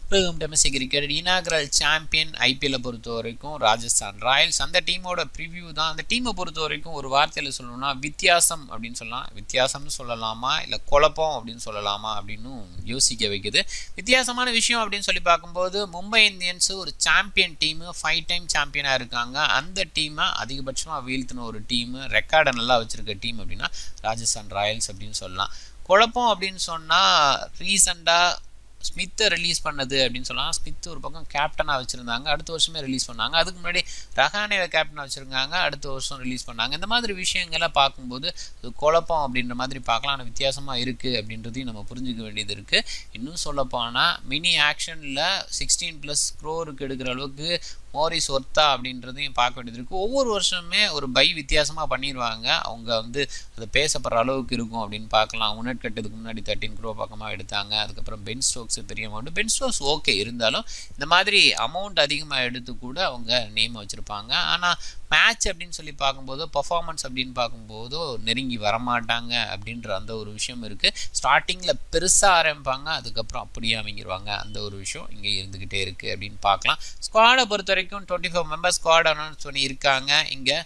domestic cricket inaugural champion ஐபிஎல்லை பொறுத்த வரைக்கும் ராஜஸ்தான் ராயல்ஸ் அந்த டீமோட ப்ரிவ்யூ தான் அந்த டீமை பொறுத்த வரைக்கும் ஒரு வார்த்தையில் சொல்லணும்னா வித்தியாசம் அப்படின்னு சொல்லலாம் வித்தியாசம்னு சொல்லலாமா இல்லை குழப்பம் அப்படின்னு சொல்லலாமா அப்படின்னு யோசிக்க வைக்குது வித்தியாசமான விஷயம் அப்படின்னு சொல்லி பார்க்கும்போது மும்பை இந்தியன்ஸு ஒரு சாம்பியன் டீமு ஃபைவ் டைம் சாம்பியனாக இருக்காங்க அந்த டீமை அதிகபட்சமாக வீழ்த்தின ஒரு டீமு ரெக்கார்டை நல்லா வச்சுருக்க டீம் அப்படின்னா ராஜஸ்தான் ராயல்ஸ் அப்படின்னு சொல்லலாம் குழப்பம் அப்படின்னு சொன்னால் ரீசண்டாக ஸ்மித்தை ரிலீஸ் பண்ணது அப்படின்னு சொல்லலாம் ஸ்மித் ஒரு பக்கம் கேப்டனாக வச்சுருந்தாங்க அடுத்த வருஷமே ரிலீஸ் பண்ணாங்க அதுக்கு முன்னாடி ரஹானேவை கேப்டனாக வச்சுருக்காங்க அடுத்த வருஷம் ரிலீஸ் பண்ணாங்க இந்த மாதிரி விஷயங்களை பார்க்கும்போது அது குழப்பம் அப்படின்ற மாதிரி பார்க்கலாம் ஆனால் வித்தியாசமாக இருக்குது அப்படின்றதையும் நம்ம புரிஞ்சுக்க வேண்டியது இருக்குது இன்னும் சொல்லப்போனால் மினி ஆக்ஷனில் சிக்ஸ்டீன் ப்ளஸ் க்ரோருக்கு எடுக்கிற அளவுக்கு மோரிஸ் ஒர்த்தா அப்படின்றதையும் பார்க்க வேண்டியது இருக்குது ஒவ்வொரு வருஷமே ஒரு பை வித்தியாசமாக பண்ணிடுவாங்க அவங்க வந்து அது பேசப்படுற அளவுக்கு இருக்கும் அப்படின்னு பார்க்கலாம் உன்னட் கட்டதுக்கு முன்னாடி தேர்ட்டின் க்ரோ பக்கமாக எடுத்தாங்க அதுக்கப்புறம் பென் ஸ்டோக்ஸ் பெரிய அமௌண்ட் பென் ஸ்டோக்ஸ் ஓகே இருந்தாலும் இந்த மாதிரி அமௌண்ட் அதிகமாக எடுத்து கூட அவங்க நேம் வச்சுருப்பாங்க ஆனால் மேட்ச் அப்படின்னு சொல்லி பார்க்கும்போது பர்ஃபார்மன்ஸ் அப்படின்னு பார்க்கும்போதோ நெருங்கி வரமாட்டாங்க அப்படின்ற அந்த ஒரு விஷயம் இருக்குது ஸ்டார்டிங்கில் பெருசாக ஆரம்பிப்பாங்க அதுக்கப்புறம் அப்படியே அமைங்கிடுவாங்க அந்த ஒரு விஷயம் இங்கே இருந்துக்கிட்டே இருக்குது அப்படின்னு பார்க்கலாம் ஸ்குவாடை பொறுத்த வரைக்கும் twenty four members squad announce பண்ணி இருக்காங்க இங்கே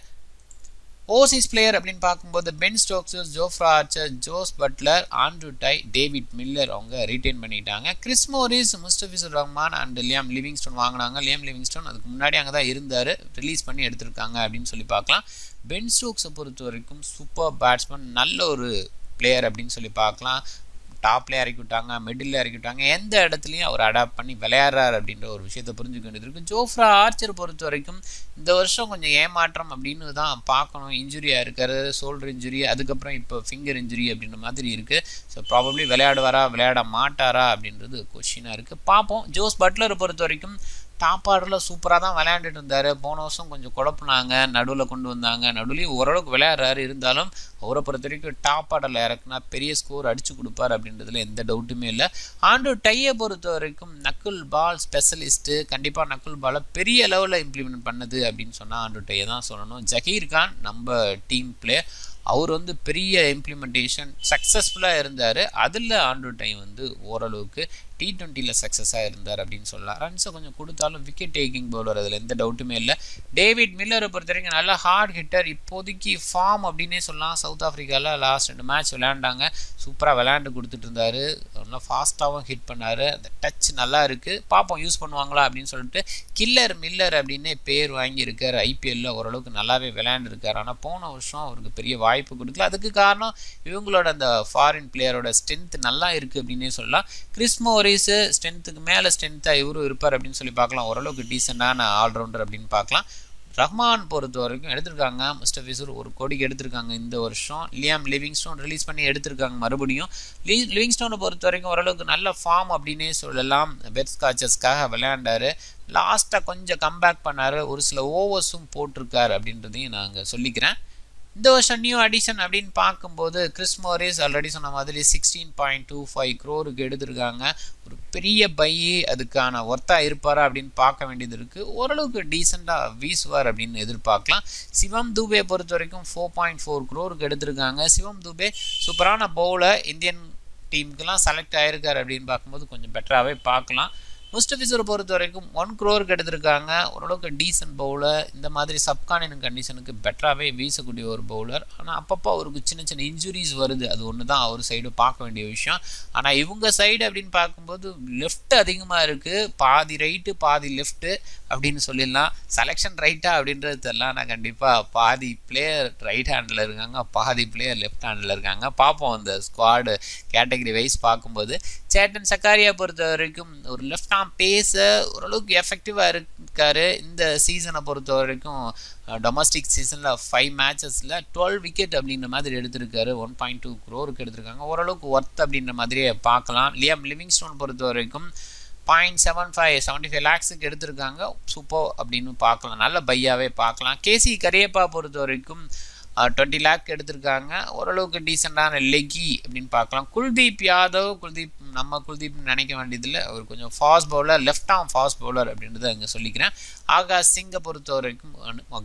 ஓசிஸ் பிளேயர் அப்படின்னு பார்க்கும்போது Ben Stokes Jofra Archer Jos Buttler Andrew Tye David Miller அவங்க ரீட்டைன் பண்ணிட்டாங்க Chris Morris Mustafizur Rahman and Liam Livingstone வாங்கினாங்க லியாம் லிவிங்ஸ்டோன் அதுக்கு முன்னாடி அங்கே தான் இருந்தார் ரிலீஸ் பண்ணி எடுத்திருக்காங்க அப்படின்னு சொல்லி பார்க்கலாம் பென் ஸ்டோக்ஸை பொறுத்த வரைக்கும் சூப்பர் பேட்ஸ்மேன் நல்ல ஒரு பிளேயர் அப்படின்னு சொல்லி பார்க்கலாம் டாப்லேயே இறக்கி விட்டாங்க மிடில் இறக்கி விட்டாங்க எந்த இடத்துலையும் அவர் அடாப்ட் பண்ணி விளையாடுறாரு அப்படின்ற ஒரு விஷயத்தை புரிஞ்சுக்க வேண்டியது இருக்குது ஜோஃப்ரா ஆர்ச்சர் பொறுத்த வரைக்கும் இந்த வருஷம் கொஞ்சம் ஏமாற்றம் அப்படின்னு தான் பார்க்கணும் இன்ஜுரியாக இருக்காரு ஷோல்டர் இன்ஜுரி அதுக்கப்புறம் இப்போ ஃபிங்கர் இன்ஜுரி அப்படின்ற மாதிரி இருக்குது ஸோ ப்ராபப்ளி விளையாடுவாரா விளையாட மாட்டாரா அப்படின்றது கொஷினாக இருக்குது பார்ப்போம் ஜோஸ் பட்லரை பொறுத்த வரைக்கும் டாப் ஆர்டரில் சூப்பராக தான் விளையாண்டுட்டு இருந்தார் போன வருஷம் கொஞ்சம் குழப்புனாங்க நடுவில் கொண்டு வந்தாங்க நடுவுலையும் ஓரளவுக்கு விளையாடுறாரு இருந்தாலும் அவரை பொறுத்த வரைக்கும் டாப் ஆர்டரில் இறக்குனா பெரிய ஸ்கோர் அடிச்சு கொடுப்பார் அப்படின்றதுல எந்த டவுட்டுமே இல்லை ஆண்டு டையை பொறுத்த வரைக்கும் நக்குல் பால் ஸ்பெஷலிஸ்ட்டு கண்டிப்பாக நக்குல் பாலை பெரிய லெவலில் இம்ப்ளிமெண்ட் பண்ணது அப்படின்னு சொன்னால் ஆண்டு டையை தான் சொல்லணும் ஜஹீர் கான் நம்ம டீம் பிளேயர் அவர் வந்து பெரிய இம்ப்ளிமெண்டேஷன் சக்ஸஸ்ஃபுல்லாக இருந்தார் அதில் ஆண்டு டைம் வந்து ஓரளவுக்கு டி ட்வெண்ட்டியில் சக்ஸஸாக இருந்தார் அப்படின்னு சொல்லலாம் ரன்ஸை கொஞ்சம் கொடுத்தாலும் விக்கெட் டேக்கிங் பவுலர் அதில் எந்த டவுட்டுமே இல்லை டேவிட் மில்லரை பொறுத்த வரைக்கும் நல்ல ஹார்ட் ஹிட்டர் இப்போதைக்கு ஃபார்ம் அப்படின்னே சொல்லலாம் சவுத் ஆஃப்ரிக்காவில் லாஸ்ட் ரெண்டு மேட்ச் விளையாண்டாங்க சூப்பராக விளையாண்டு கொடுத்துட்டு இருந்தார் நல்லா ஃபாஸ்ட்டாகவும் ஹிட் பண்ணார் அந்த டச் நல்லா இருக்குது பார்ப்போம் யூஸ் பண்ணுவாங்களா அப்படின்னு சொல்லிட்டு கில்லர் மில்லர் அப்படின்னே பேர் வாங்கியிருக்கார் ஐபிஎல்லில் ஓரளவுக்கு நல்லாவே விளையாண்டுருக்கார் ஆனால் போன வருஷம் அவருக்கு பெரிய வாய்ப்பு கொடுக்கல அதுக்கு காரணம் இவங்களோட அந்த ஃபாரின் பிளேயரோட ஸ்ட்ரென்த் நல்லா இருக்குது அப்படின்னே சொல்லலாம் கிறிஸ் மோரிஸு ஸ்ட்ரென்த்துக்கு மேலே ஸ்ட்ரென்த்தாக இவரும் இருப்பார் அப்படின்னு சொல்லி பார்க்கலாம் ஓரளவுக்கு டீசெண்டான ஆல்ரவுண்டர் அப்படின்னு பார்க்கலாம் ரஹ்மான் பொறுத்த வரைக்கும் எடுத்திருக்காங்க முஸ்டபிசூர் ஒரு கோடிக்கு எடுத்திருக்காங்க இந்த வருஷம் லியாம் லிவிங்ஸ்டோன் ரிலீஸ் பண்ணி எடுத்திருக்காங்க மறுபடியும் லீ லிவிங்ஸ்டோனை பொறுத்த வரைக்கும் ஓரளவுக்கு நல்ல ஃபார்ம் அப்படின்னே சொல்லலாம் பெட் ஸ்காச்சஸ்க்காக விளையாண்டாரு லாஸ்ட்டாக கொஞ்சம் கம்பேக் பண்ணார் ஒரு சில ஓவர்ஸும் போட்டிருக்காரு அப்படின்றதையும் நாங்கள் சொல்லிக்கிறேன் இந்த வருஷம் நியூ அடிஷன் அப்படின்னு பார்க்கும்போது கிறிஸ் மோரிஸ் ஆல்ரெடி சொன்ன மாதிரி சிக்ஸ்டீன் பாயிண்ட் டூ ஃபைவ் க்ரோருக்கு எடுத்திருக்காங்க ஒரு பெரிய பை அதுக்கான ஒர்த்தாக இருப்பாரா அப்படின்னு பார்க்க வேண்டியது இருக்குது ஓரளவுக்கு டீசெண்டாக வீசுவார் அப்படின்னு எதிர்பார்க்கலாம் சிவம் தூபே பொறுத்த வரைக்கும் ஃபோர் பாயிண்ட் ஃபோர் க்ரோருக்கு எடுத்திருக்காங்க சிவம் தூபே சூப்பரான பவுலர் இந்தியன் டீமுக்கெல்லாம் செலக்ட் ஆகிருக்காரு அப்படின்னு பார்க்கும்போது கொஞ்சம் பெட்டராகவே பார்க்கலாம் முஸ்டபிசரை பொறுத்த வரைக்கும் ஒன் க்ரோருக்கு எடுத்திருக்காங்க ஓரளவுக்கு டீசன்ட் பவுலர் இந்த மாதிரி சப்கானின் கண்டிஷனுக்கு பெட்டராகவே வீசக்கூடிய ஒரு பவுலர் ஆனால் அப்பப்போ அவருக்கு சின்ன சின்ன இன்ஜுரிஸ் வருது அது ஒன்று தான் அவர் சைடு பார்க்க வேண்டிய விஷயம் ஆனால் இவங்க சைடு அப்படின்னு பார்க்கும்போது லெஃப்ட் அதிகமாக இருக்குது பாதி ரைட்டு பாதி லெஃப்ட்டு அப்படின்னு சொல்லிடலாம் செலெக்ஷன் ரைட்டா அப்படின்றது தெரியலாம் நான் கண்டிப்பாக பாதி பிளேயர் ரைட் ஹேண்டில் இருக்காங்க பாதி பிளேயர் லெஃப்ட் ஹேண்டில் இருக்காங்க பார்ப்போம் அந்த ஸ்குவாடு கேட்டகரி வைஸ் பார்க்கும்போது சேட்டன் சக்காரியா பொறுத்த வரைக்கும் ஒரு லெஃப்ட் ஆம் பேச ஓரளவுக்கு எஃபெக்டிவாக இருக்காரு இந்த சீசனை பொறுத்த வரைக்கும் டொமஸ்டிக் சீசனில் ஃபைவ் மேட்சஸில் டுவெல் விக்கெட் அப்படின்ற மாதிரி எடுத்திருக்காரு ஒன் பாயிண்ட் டூ க்ரோருக்கு எடுத்திருக்காங்க ஓரளவுக்கு ஒர்த் அப்படின்ற மாதிரியே பார்க்கலாம் லியாம் லிவிங்ஸ்டோன் பொறுத்த வரைக்கும் point seven five seventy five லேக்ஸுக்கு எடுத்திருக்காங்க சூப்பர் அப்படின்னு பார்க்கலாம் நல்ல பையாவே பார்க்கலாம் கேசி கரியப்பா பொறுத்த வரைக்கும் டுவெண்ட்டி லேக் எடுத்திருக்காங்க ஓரளவுக்கு டீசெண்டான லெக்கி அப்படின்னு பார்க்கலாம் குல்தீப் யாதவ் குல்தீப் நம்ம குல்தீப் நினைக்க வேண்டியதில்லை அவர் கொஞ்சம் fast bowler left arm fast bowler அப்படின்றத அங்கே சொல்லிக்கிறேன் ஆகாஷ் சிங்கை பொறுத்த வரைக்கும் அகெயின்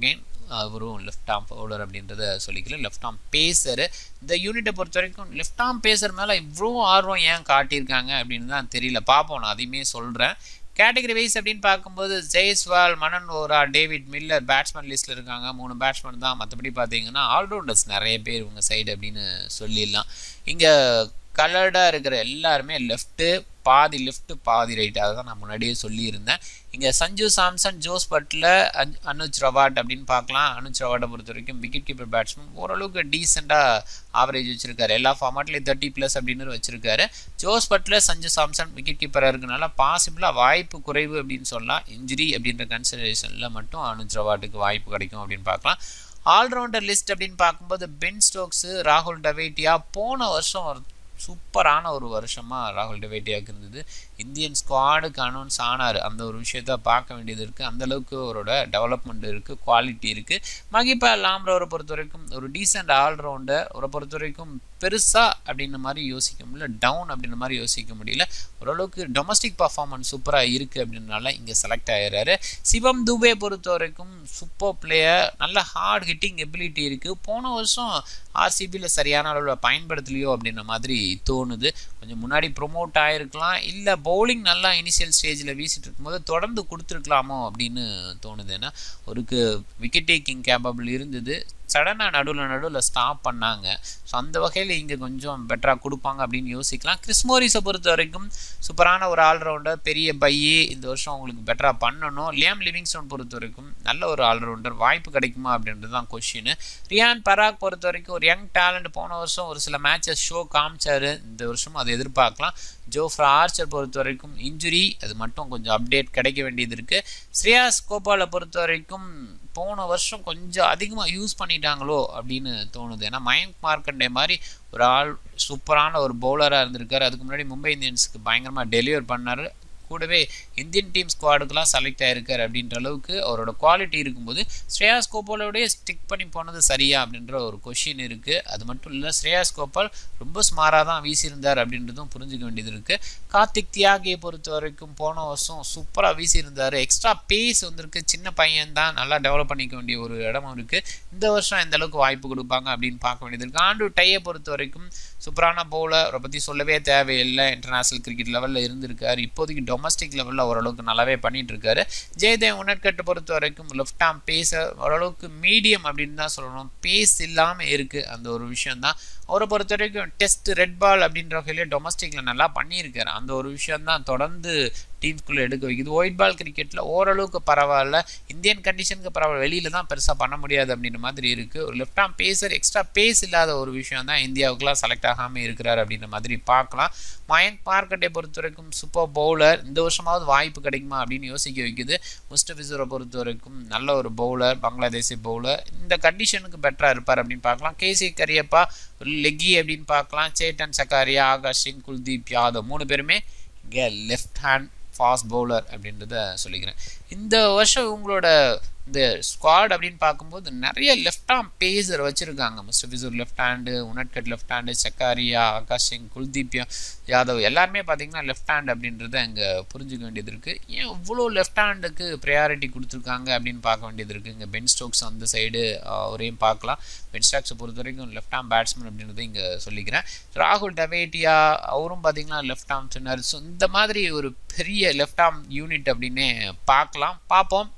அவரும் லெஃப்ட் ஆம் பவுலர் அப்படின்றத சொல்லிக்கல லெஃப்ட் ஆம் பேசர் இந்த யூனிட்டை பொறுத்த வரைக்கும் லெஃப்ட் ஆம் பேசர் மேலே இவ்வளோ ஆர்வம் ஏன் காட்டியிருக்காங்க அப்படின்னு தான் தெரியல பார்ப்போம் நான் அதையுமே சொல்கிறேன் கேட்டகரி வைஸ் அப்படின்னு பார்க்கும்போது Jaiswal Manan Vohra David Miller batsman லிஸ்ட்டில் இருக்காங்க மூணு பேட்ஸ்மேன் தான் மற்றபடி பார்த்தீங்கன்னா ஆல்ரவுண்டர்ஸ் நிறைய பேர் இவங்க சைடு அப்படின்னு சொல்லிடலாம் இங்கே கலர்டாக இருக்கிற எல்லாருமே லெஃப்ட்டு பாதி லெஃப்ட் பாதி ரைட் அதை தான் நான் முன்னாடியே சொல்லியிருந்தேன் இங்கே சஞ்சு சாம்சன் ஜோஸ் பட்டில் அனுஜ் ரவாட் அப்படின்னு பார்க்கலாம் அனுஜ் ரவாட்டை பொறுத்த வரைக்கும் விக்கெட் கீப்பர் பேட்ஸ்மேன் ஓரளவுக்கு டீசெண்டாக ஆவரேஜ் வச்சிருக்காரு எல்லா ஃபார்மாட்லேயும் தேர்ட்டி ப்ளஸ் அப்படின்னு வச்சிருக்காரு Jos Buttler Sanju Samson wicket கீப்பராக இருக்கனால பாசிபிளாக வாய்ப்பு குறைவு அப்படின்னு சொல்லலாம் இன்ஜுரி அப்படின்ற கன்சிடரேஷனில் மட்டும் அனுஜ் ரவாட்டுக்கு வாய்ப்பு கிடைக்கும் அப்படின்னு பார்க்கலாம் ஆல்ரவுண்டர் லிஸ்ட் அப்படின்னு பார்க்கும்போது பென் ஸ்டோக்ஸு ராகுல் டவேட்டியா போன வருஷம் ஒரு சூப்பரான ஒரு வருஷமாக ராகுல் டவேட்டியாவுக்கு இருந்தது இந்தியன் ஸ்குவாடுக்கு அனௌன்ஸ் ஆனார் அந்த ஒரு விஷயத்த பார்க்க வேண்டியது இருக்குது அந்தளவுக்கு அவரோட டெவலப்மெண்ட் இருக்குது குவாலிட்டி இருக்குது மகிபா லாம்ரோரை பொறுத்த வரைக்கும் ஒரு டீசெண்ட் ஆல்ரவுண்டர் அவரை பொறுத்த வரைக்கும் பெருசாக அப்படின்ற மாதிரி யோசிக்க முடியல டவுன் அப்படின்ற மாதிரி யோசிக்க முடியல ஓரளவுக்கு டொமஸ்டிக் பர்ஃபார்மன்ஸ் சூப்பராக இருக்குது அப்படின்றனால இங்கே செலக்ட் ஆகிறாரு சிவம் துபே பொறுத்த வரைக்கும் சூப்பர் பிளேயர் நல்ல ஹார்ட் ஹிட்டிங் எபிலிட்டி இருக்குது போன வருஷம் ஆர்சிபியில் சரியான அளவில் பயன்படுத்தலையோ அப்படின்ற மாதிரி தோணுது கொஞ்சம் முன்னாடி ப்ரொமோட் ஆகிருக்கலாம் இல்லை பவுலிங் நல்லா இனிஷியல் ஸ்டேஜில் வீசிட்டு இருக்கும்போது தொடர்ந்து கொடுத்துருக்கலாமோ அப்படின்னு தோணுது ஏன்னா ஒருக்கு விக்கெட் டேக்கிங் கேப்பபிள் இருந்தது சடனாக நடுவில் நடுவில் ஸ்டாப் பண்ணாங்க ஸோ அந்த வகையில் இங்கே கொஞ்சம் பெட்டராக கொடுப்பாங்க அப்படின்னு யோசிக்கலாம் கிறிஸ்மோரிஸை பொறுத்த வரைக்கும் சூப்பரான ஒரு ஆல்ரவுண்டர் பெரிய பையே இந்த வருஷம் அவங்களுக்கு பெட்டராக பண்ணணும் லியாம் லிவிங்ஸ்டோன் பொறுத்த வரைக்கும் நல்ல ஒரு ஆல்ரவுண்டர் வாய்ப்பு கிடைக்குமா அப்படின்றது தான் கொஷின் ரியான் பராக் பொறுத்த வரைக்கும் ஒரு யங் டேலண்ட் போன வருஷம் ஒரு சில மேட்சஸ் ஷோ காமிச்சாரு இந்த வருஷமும் அதை எதிர்பார்க்கலாம் ஜோஃப்ரா ஆர்ச்சர் பொறுத்த வரைக்கும் இன்ஜுரி அது மட்டும் கொஞ்சம் அப்டேட் கிடைக்க வேண்டியது இருக்குது ஸ்ரேயாஸ் கோபாலை பொறுத்த வரைக்கும் போன வருஷம் கொஞ்சம் அதிகமாக யூஸ் பண்ணிட்டாங்களோ அப்படின்னு தோணுது ஏன்னா மயங்க் மார்க்கண்டே மாதிரி ஒரு ஆள் சூப்பரான ஒரு பவுலராக இருந்திருக்காரு அதுக்கு முன்னாடி மும்பை இந்தியன்ஸுக்கு பயங்கரமாக டெலிவர் பண்ணார் கூடவே இந்தியன் டீம் ஸ்குவாடுக்கெலாம் செலக்ட் ஆகிருக்காரு அப்படின்ற அளவுக்கு அவரோட குவாலிட்டி இருக்கும்போது ஸ்ரேயாஸ் கோபாலோடய ஸ்டிக் பண்ணி போனது சரியா அப்படின்ற ஒரு கொஷின் இருக்குது அது மட்டும் இல்லை ஸ்ரேயாஸ் கோபால் ரொம்ப ஸ்மாராக தான் வீசியிருந்தார் அப்படின்றதும் புரிஞ்சுக்க வேண்டியது இருக்குது கார்த்திக் தியாகியை பொறுத்த வரைக்கும் போன வருஷம் சூப்பராக வீசியிருந்தார் எக்ஸ்ட்ரா பேஸ் வந்திருக்கு சின்ன பையன் தான் நல்லா டெவலப் பண்ணிக்க வேண்டிய ஒரு இடமும் இருக்குது இந்த வருஷம் எந்த அளவுக்கு வாய்ப்பு கொடுப்பாங்க அப்படின்னு பார்க்க வேண்டியது இருக்குது ஆண்டு டையை பொறுத்த வரைக்கும் சூப்பரான பவுலர் அவரை பற்றி சொல்லவே தேவையில்லை இன்டர்நேஷ்னல் கிரிக்கெட் லெவலில் இருந்திருக்காரு இப்போதைக்கு டொமஸ்டிக் லெவலில் ஓரளவுக்கு நல்லாவே பண்ணிட்டு இருக்காரு ஜெயதேவ் உணர்கட்டை பொறுத்த வரைக்கும் லெஃப்ட் ஆம் பேஸ ஓரளவுக்கு மீடியம் அப்படின்னு தான் சொல்லணும் பேஸ் இல்லாமல் இருக்குது அந்த ஒரு விஷயம் தான் அவரை பொறுத்த வரைக்கும் டெஸ்ட் ரெட் பால் அப்படின்ற வகையிலே டொமஸ்டிக்கில் நல்லா பண்ணியிருக்காரு அந்த ஒரு விஷயம் தான் தொடர்ந்து டீம்ஸ்குள்ளே எடுக்க வைக்குது ஒயிட் பால் கிரிக்கெட்டில் ஓரளவுக்கு பரவாயில்ல இந்தியன் கண்டிஷனுக்கு பரவாயில்ல வெளியில் தான் பெருசாக பண்ண முடியாது அப்படின்ற மாதிரி இருக்குது ஒரு left arm phasor extra base இல்லாத ஒரு விஷயம் தான் இந்தியாவுக்குலாம் செலக்ட் ஆகாமல் இருக்கிறார் அப்படின்ற மாதிரி பார்க்கலாம் மயங்க் மார்க்கெட்டை பொறுத்த வரைக்கும் சூப்பர் பவுலர் இந்த வருஷமாவது வாய்ப்பு கிடைக்குமா அப்படின்னு யோசிக்க வைக்குது முஸ்டபிசரை பொறுத்த வரைக்கும் நல்ல ஒரு பவுலர் பங்களாதேசி பவுலர் இந்த கண்டிஷனுக்கு பெட்டராக இருப்பார் அப்படின்னு பார்க்கலாம் கேசி கரியப்பா லெக்கி அப்படின்னு பார்க்கலாம் சேட்டன் சக்காரியா ஆகாஷ் சிங் குல்தீப் யாதவ் மூணு பேருமே இங்கே லெஃப்ட் ஹேண்ட் ஃபாஸ்ட் பவுலர் அப்படின்றத சொல்லிக்கிறேன் இந்த வருஷம் உங்களோட இந்த ஸ்குவாட் அப்படின்னு பார்க்கும்போது நிறைய லெஃப்ட் ஆம் பேசர் வச்சுருக்காங்க மிஸ்டர் விசூர் left hand Unadkat left hand Sakariya Akash Singh Kuldeep Yadav எல்லாருமே பார்த்தீங்கன்னா லெஃப்ட் ஹேண்ட் அப்படின்றத இங்கே புரிஞ்சுக்க வேண்டியது இருக்குது ஏன் இவ்வளோ லெஃப்ட் ஹேண்டுக்கு ப்ரையாரிட்டி கொடுத்துருக்காங்க அப்படின்னு பார்க்க வேண்டியது இருக்குது இங்கே பென் ஸ்டோக்ஸ் அந்த சைடு அவரையும் பார்க்கலாம் பென் ஸ்டாக்ஸை பொறுத்த வரைக்கும் லெஃப்ட் ஆம் பேட்ஸ்மேன் அப்படின்றத இங்கே சொல்லிக்கிறேன் ராகுல் டவேட்டியா அவரும் பார்த்தீங்கன்னா லெஃப்ட் ஆம் சொன்னார் ஸோ இந்த மாதிரி ஒரு பெரிய லெஃப்ட் ஆம் யூனிட் அப்படின்னே பார்க்கலாம் பார்ப்போம்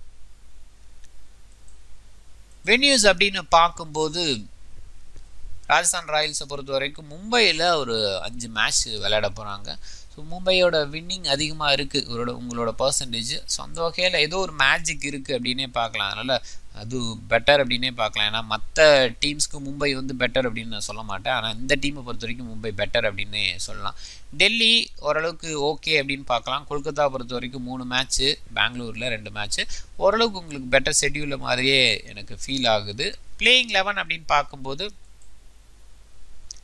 வென்யூஸ் அப்படின்னு பார்க்கும்போது ராஜஸ்தான் ராயல்ஸை பொறுத்த வரைக்கும் மும்பையில் ஒரு அஞ்சு மேட்ச் விளையாட போகிறாங்க ஸோ மும்பையோட வின்னிங் அதிகமாக இருக்குது இவரோட உங்களோட பர்சன்டேஜ் ஸோ அந்த வகையில் ஏதோ ஒரு மேஜிக் இருக்குது அப்படின்னே பார்க்கலாம் அதனால் அது பெட்டர் அப்படின்னே பார்க்கலாம் ஏன்னா மற்ற டீம்ஸ்க்கு மும்பை வந்து பெட்டர் அப்படின்னு நான் சொல்ல மாட்டேன் ஆனால் இந்த டீமை பொறுத்த வரைக்கும் மும்பை பெட்டர் அப்படின்னு சொல்லலாம் டெல்லி ஓரளவுக்கு ஓகே அப்படின்னு பார்க்கலாம் கொல்கத்தா பொறுத்த வரைக்கும் மூணு மேட்ச்சு பெங்களூரில் ரெண்டு மேட்ச்சு ஓரளவுக்கு உங்களுக்கு பெட்டர் ஷெட்யூலில் மாதிரியே எனக்கு ஃபீல் ஆகுது பிளேயிங் லெவன் அப்படின்னு பார்க்கும்போது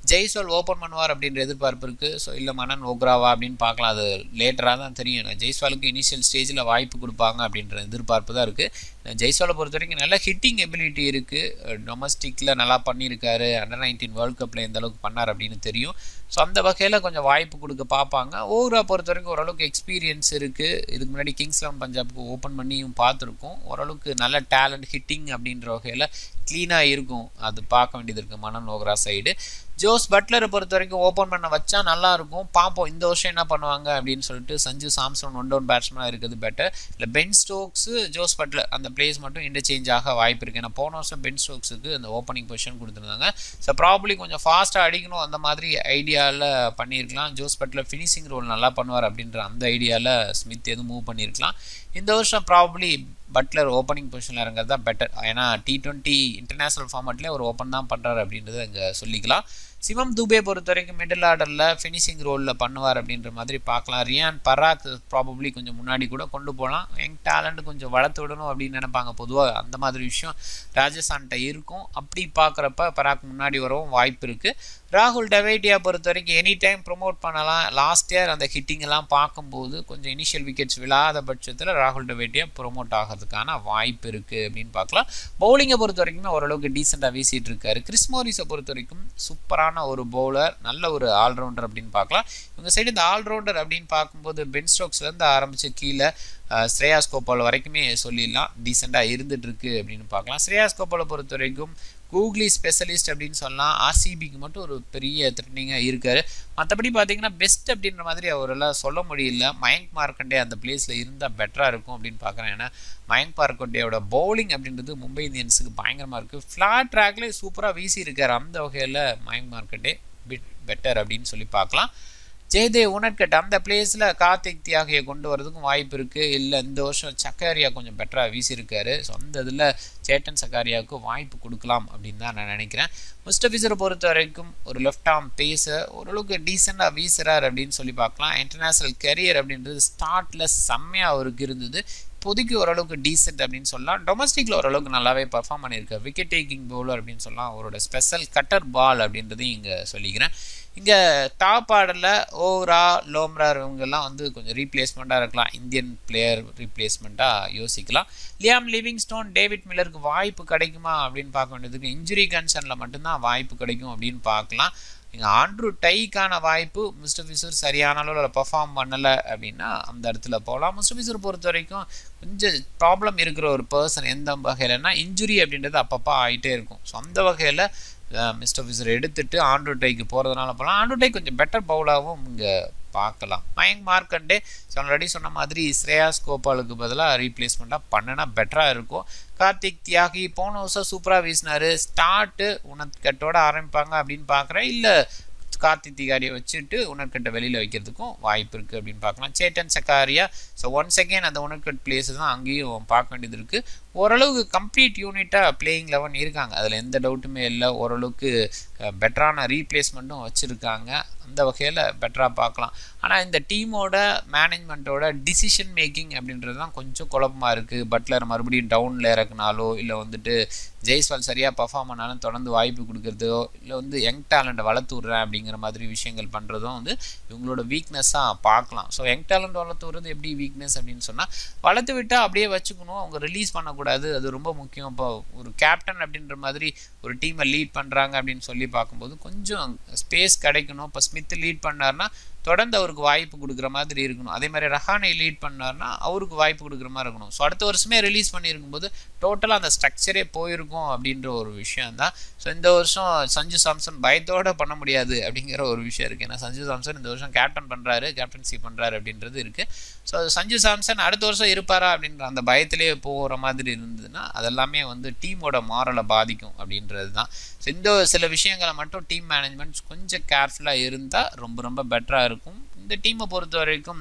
ஜெய்ஸ்வால் ஓப்பன் பண்ணுவார் அப்படின்ற எதிர்பார்ப்பு இருக்குது ஸோ இல்லை மனன் ஓக்ராவா அப்படின்னு பார்க்கலாம் அது லேட்டராக தான் தெரியும் ஜெய்ஸ்வாலுக்கு இனிஷியல் ஸ்டேஜில் வாய்ப்பு கொடுப்பாங்க அப்படின்ற எதிர்பார்ப்பு தான் இருக்குது ஜெய்ஸ்வாலை பொறுத்த வரைக்கும் நல்ல ஹிட்டிங் எபிலிட்டி இருக்குது டொமஸ்டிக்கில் நல்லா பண்ணியிருக்காரு அண்டர் நைன்டீன் வேர்ல்ட் கப்பில் எந்த அளவுக்கு பண்ணார் அப்படின்னு தெரியும் ஸோ அந்த வகையில் கொஞ்சம் வாய்ப்பு கொடுக்க பார்ப்பாங்க ஓவரா பொறுத்த வரைக்கும் ஓரளவுக்கு எக்ஸ்பீரியன்ஸ் இருக்குது இதுக்கு முன்னாடி கிங்ஸ் லெவன் பஞ்சாப்க்கு ஓப்பன் பண்ணியும் பார்த்துருக்கோம் ஓரளவுக்கு நல்ல டேலண்ட் ஹிட்டிங் அப்படின்ற வகையில் க்ளீனாக இருக்கும் அது பார்க்க வேண்டியது இருக்குது மனன் ஓகரா சைடு ஜோஸ் பட்லரை பொறுத்த வரைக்கும் ஓப்பன் பண்ண வச்சா நல்லா இருக்கும் பார்ப்போம் இந்த வருஷம் என்ன பண்ணுவாங்க அப்படின்னு சொல்லிட்டு சஞ்சு சாம்சன் ஒன் டவுன் பேட்ஸ்மேனாக இருக்குது பெட்டர் இல்லை பென் ஸ்டோக்ஸு ஜோஸ் பட்லர் அந்த பிளேஸ் மட்டும் இன்டர்சேஞ்ச் ஆக வாய்ப்பு இருக்குது ஏன்னா போன வருஷம் பென் ஸ்டோக்ஸுக்கு அந்த ஓப்பனிங் பொசிஷன் கொடுத்துருந்தாங்க ஸோ ப்ராப்ளி கொஞ்சம் ஃபாஸ்ட்டாக அடிக்கணும் அந்த மாதிரி ஐடியாவில் பண்ணியிருக்கலாம் ஜோஸ் பட்லர் ஃபினிஷிங் ரோல் நல்லா பண்ணுவார் அப்படின்ற அந்த ஐடியாவில் ஸ்மித் எதுவும் மூவ் பண்ணியிருக்கலாம் இந்த வருஷம் ப்ராப்ளி பட்லர் ஓப்பனிங் பொசிஷனில் இறங்குறது தான் பெட்டர் ஏன்னா டி டுவெண்ட்டி இன்டர்நேஷ்னல் ஃபார்மேட்லேயே ஒரு ஓப்பன் தான் பண்ணுறாரு அப்படின்றத இங்கே சொல்லிக்கலாம் சிவம் தூபே பொறுத்த வரைக்கும் மிடில் ஆர்டரில் ஃபினிஷிங் ரோலில் பண்ணுவார் அப்படின்ற மாதிரி பார்க்கலாம் ரியான் பராக் ப்ராபப்ளி கொஞ்சம் முன்னாடி கூட கொண்டு போகலாம் யங் டேலண்ட் கொஞ்சம் வளர்த்து விடணும் அப்படின்னு நினைப்பாங்க பொதுவாக அந்த மாதிரி விஷயம் ராஜஸ்தான்கிட்ட இருக்கும் அப்படி பார்க்குறப்ப பராக் முன்னாடி வரவும் வாய்ப்பு இருக்குது ராகுல் டவேட்டியா பொறுத்த வரைக்கும் எனி டைம் ப்ரொமோட் பண்ணலாம் லாஸ்ட் இயர் அந்த ஹிட்டிங் எல்லாம் பார்க்கும்போது கொஞ்சம் இனிஷியல் விக்கெட்ஸ் விழாத பட்சத்தில் ராகுல் டவேட்டியா ப்ரொமோட் ஆகிறதுக்கான வாய்ப்பு இருக்குது அப்படின்னு பார்க்கலாம் பவுலிங்கை பொறுத்த வரைக்குமே ஓரளவுக்கு டீசெண்டாக வீசிட்டு இருக்காரு கிறிஸ் மோரிஸை பொறுத்த வரைக்கும் சூப்பரான ஒரு பவுலர் நல்ல ஒரு ஆல்ரவுண்டர் அப்படின்னு பார்க்கலாம் இவங்க சைடு இந்த ஆல்ரவுண்டர் அப்படின்னு பார்க்கும்போது பென் ஸ்டோக்ஸ்லேருந்து ஆரம்பித்து கீழே ஸ்ரேயாஸ் கோபால் வரைக்குமே சொல்லிடலாம் டீசெண்டாக இருந்துட்டு இருக்கு அப்படின்னு பார்க்கலாம் ஸ்ரேயாஸ் கோபாலை பொறுத்த வரைக்கும் கூகுளி ஸ்பெஷலிஸ்ட் அப்படின்னு சொல்லலாம் ஆர்சிபிக்கு மட்டும் ஒரு பெரிய த்ரெட்னிங்காக இருக்கார் மற்றபடி பார்த்தீங்கன்னா பெஸ்ட் அப்படின்ற மாதிரி அவரெல்லாம் சொல்ல முடியல மயங்க் மார்க்கண்டே அந்த பிளேஸில் இருந்தால் பெட்டராக இருக்கும் அப்படின்னு பார்க்குறேன் ஏன்னா மயங்க் மார்க்கண்டேயோட பவுலிங் அப்படின்றது மும்பை இந்தியன்ஸுக்கு பயங்கரமாக இருக்குது ஃப்ளாட் ட்ராக்லேயே சூப்பராக வீசி இருக்கார் அந்த வகையில் மயங்க் மார்க்கண்டே பிட் பெட்டர் அப்படின்னு சொல்லி பார்க்கலாம் ஜெயதேவ் உனட்கட் அந்த பிளேஸில் கார்த்திக் தியாகியை கொண்டு வரதுக்கும் வாய்ப்பு இருக்குது இல்லை இந்த வருஷம் சக்காரியா கொஞ்சம் பெட்டராக வீசியிருக்காரு ஸோ அந்த இதில் சேட்டன் சக்காரியாவுக்கு வாய்ப்பு கொடுக்கலாம் அப்படின்னு தான் நான் நினைக்கிறேன் முஸ்டபிசரை பொறுத்த வரைக்கும் ஒரு லெஃப்ட் ஆர்ம் பேஸ ஓரளவுக்கு டீசெண்டாக வீசுறார் அப்படின்னு சொல்லி பார்க்கலாம் இன்டர்நேஷ்னல் கரியர் அப்படின்றது ஸ்டார்ட்டில் செம்மையாக அவருக்கு இருந்தது இப்போதைக்கு ஓரளவுக்கு டீசென்ட் அப்படின்னு சொல்லலாம் டொமஸ்டிக்கில் ஓரளவுக்கு நல்லாவே பர்ஃபார்ம் பண்ணியிருக்காரு விக்கெட் டேக்கிங் பவுலர் அப்படின்னு சொல்லலாம் அவரோட ஸ்பெஷல் கட்டர் பால் அப்படின்றதையும் இங்கே சொல்லிக்கிறேன் இங்கே டாப் ஆர்டரில் ஓவரா லோம்ரார் இவங்கெல்லாம் வந்து கொஞ்சம் ரீப்ளேஸ்மெண்ட்டாக இருக்கலாம் இந்தியன் பிளேயர் ரீப்ளேஸ்மெண்ட்டாக யோசிக்கலாம் லியாம் லிவிங் ஸ்டோன் டேவிட் மில்லருக்கு வாய்ப்பு கிடைக்குமா அப்படின்னு பார்க்க வேண்டியதுக்கு இன்ஜுரி கன்சர்னில் மட்டும்தான் வாய்ப்பு கிடைக்கும் அப்படின்னு பார்க்கலாம் இங்கே ஆண்ட்ரூ டைக்கான வாய்ப்பு மிஸ்டர் ஃபிசர் சரியான அளவில் பர்ஃபார்ம் பண்ணலை அப்படின்னா அந்த இடத்துல போகலாம் மிஸ்டர் ஃபிசர் பொறுத்த வரைக்கும் கொஞ்சம் ப்ராப்ளம் இருக்கிற ஒரு பர்சன் எந்த வகையிலன்னா இன்ஜுரி அப்படின்றது அப்பப்போ ஆகிட்டே இருக்கும் ஸோ அந்த வகையில் மிஸ்டர் ஃபிசர் எடுத்துட்டு ஆண்ட்ரூ டைக்கு போகிறதுனால போகலாம் ஆண்ட்ரூ டை கொஞ்சம் பெட்டர் பவுலாகவும் இங்கே பார்க்கலாம் மயங்க் மார்க்கண்டே ஆல்ரெடி சொன்ன மாதிரி ஸ்ரேயாஸ் கோபாலுக்கு பதிலாக ரீப்ளேஸ்மெண்ட்டாக பண்ணினா பெட்டராக இருக்கும் கார்த்திக் தியாகி போன வருஷம் சூப்பராக வீசினார் ஸ்டார்ட்டு உனக்கட்டோட ஆரம்பிப்பாங்க அப்படின்னு பார்க்குறேன் இல்லை கார்த்திக் திகாரியை வச்சுட்டு உணர்கட்டை வெளியில் வைக்கிறதுக்கும் வாய்ப்பு இருக்குது அப்படின்னு பார்க்கலாம் Chetan Sakariya so one second அந்த உணர்கட் பிளேஸ் தான் அங்கேயும் பார்க்க வேண்டியது இருக்குது ஓரளவுக்கு கம்ப்ளீட் யூனிட்டாக பிளேயிங் லெவன் இருக்காங்க அதில் எந்த டவுட்டுமே இல்லை ஓரளவுக்கு பெட்டரான ரீப்ளேஸ்மெண்ட்டும் வச்சுருக்காங்க அந்த வகையில் பெட்டராக பார்க்கலாம் ஆனால் இந்த டீமோட மேனேஜ்மெண்ட்டோட டிசிஷன் மேக்கிங் அப்படின்றது தான் கொஞ்சம் குழப்பமாக இருக்குது பட்லர் மறுபடியும் டவுனில் இறக்குனாலோ இல்லை வந்துட்டு ஜெய்ஸ்வால் சரியாக பர்ஃபார்ம் பண்ணாலும் தொடர்ந்து வாய்ப்பு கொடுக்குறதோ இல்லை வந்து யங் டேலண்ட்டை வளர்த்து விட்றேன் அப்படிங்கிற மாதிரி விஷயங்கள் பண்ணுறதும் வந்து இவங்களோட வீக்னஸாக பார்க்கலாம் ஸோ யங் டேலண்ட் வளர்த்து விடுறது எப்படி வீக்னஸ் அப்படின்னு சொன்னால் வளர்த்து விட்டால் அப்படியே வச்சுக்கணும் அவங்க ரிலீஸ் பண்ணக்கூடாது அது ரொம்ப முக்கியம் இப்போ ஒரு கேப்டன் அப்படின்ற மாதிரி ஒரு டீமை லீட் பண்ணுறாங்க அப்படின்னு சொல்லி பார்க்கும்போது கொஞ்சம் ஸ்பேஸ் கிடைக்கணும் இப்போ ஸ்மித் லீட் பண்ணார்னா தொடர்ந்து அவருக்கு வாய்ப்பு கொடுக்குற மாதிரி இருக்கணும் அதே மாதிரி ரஹானை லீட் பண்ணார்னா அவருக்கு வாய்ப்பு கொடுக்குற மாதிரி இருக்கணும் ஸோ அடுத்த வருஷமே ரிலீஸ் பண்ணியிருக்கும்போது டோட்டலாக அந்த ஸ்ட்ரக்சரே போயிருக்கும் அப்படின்ற ஒரு விஷயம் தான் ஸோ இந்த வருஷம் சஞ்சு சாம்சன் பயத்தோடு பண்ண முடியாது அப்படிங்கிற ஒரு விஷயம் இருக்குது ஏன்னா சஞ்சு சாம்சன் இந்த வருஷம் கேப்டன் பண்ணுறாரு கேப்டன்சி பண்ணுறாரு அப்படின்றது இருக்குது ஸோ சஞ்சு சாம்சன் அடுத்த வருஷம் இருப்பாரா அப்படின்ற அந்த பயத்திலே போகிற மாதிரி இருந்ததுன்னா அதெல்லாமே வந்து டீமோட மாரலை பாதிக்கும் அப்படின்றது தான் ஸோ இந்த சில விஷயங்களை மட்டும் டீம் மேனேஜ்மெண்ட் கொஞ்சம் கேர்ஃபுல்லாக இருந்தால் ரொம்ப ரொம்ப பெட்டராக இருக்கும் இந்த டீமை பொறுத்த வரைக்கும்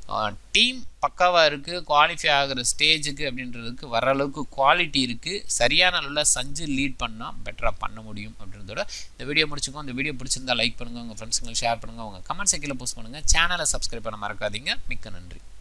டீம் பக்காவாக இருக்குது குவாலிஃபை ஆகிற ஸ்டேஜுக்கு அப்படின்றதுக்கு வர அளவுக்கு குவாலிட்டி இருக்குது சரியான அளவில் சஞ்சு லீட் பண்ணால் பெட்டராக பண்ண முடியும் அப்படின்றதோட இந்த வீடியோ முடிச்சுக்கோ இந்த வீடியோ பிடிச்சிருந்தா லைக் பண்ணுங்கள் உங்கள் ஃப்ரெண்ட்ஸுங்களுக்கு ஷேர் பண்ணுங்கள் உங்கள் கமெண்ட் செக்கில் போஸ்ட் பண்ணுங்கள் சேனலை சப்ஸ்கிரைப் பண்ண மறக்காதீங்க மிக்க நன்றி